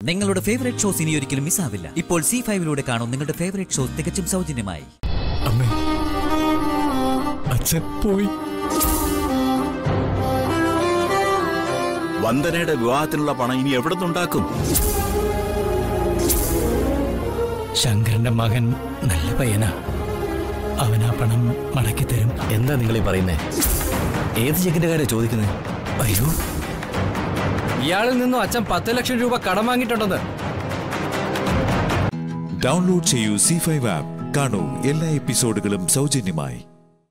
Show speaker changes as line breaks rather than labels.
നിങ്ങളുടെ favourite shows ഇനി ഒരിക്കലും മിസ്സാവില്ല ഇപ്പോൾ സി ഫൈവിലൂടെ കാണും നിങ്ങളുടെ ഫേവറേറ്റ് ഷോ തികച്ചും സൗജന്യമായി
അമ്മേ അച്ഛൻ പോയി
വന്ദനയുടെ വിവാഹത്തിനുള്ള പണം ഇനി എവിടെ നിന്നുണ്ടാക്കും
ശങ്കരന്റെ മകൻ നല്ല പയ്യനാ അവൻ ആ പണം മടക്കി തരും
എന്താ നിങ്ങൾ ഈ പറയുന്നേ ഏത് ചെക്കിന്റെ കാര്യം ചോദിക്കുന്നത്
അയ്യോ
ഇയാളിൽ നിന്നും അച്ഛൻ പത്ത് ലക്ഷം രൂപ കടം വാങ്ങിയിട്ടുണ്ടെന്ന്
ഡൗൺലോഡ് ചെയ്യൂ സി ഫൈവ് ആപ്പ് കാണൂ എല്ലാ എപ്പിസോഡുകളും സൗജന്യമായി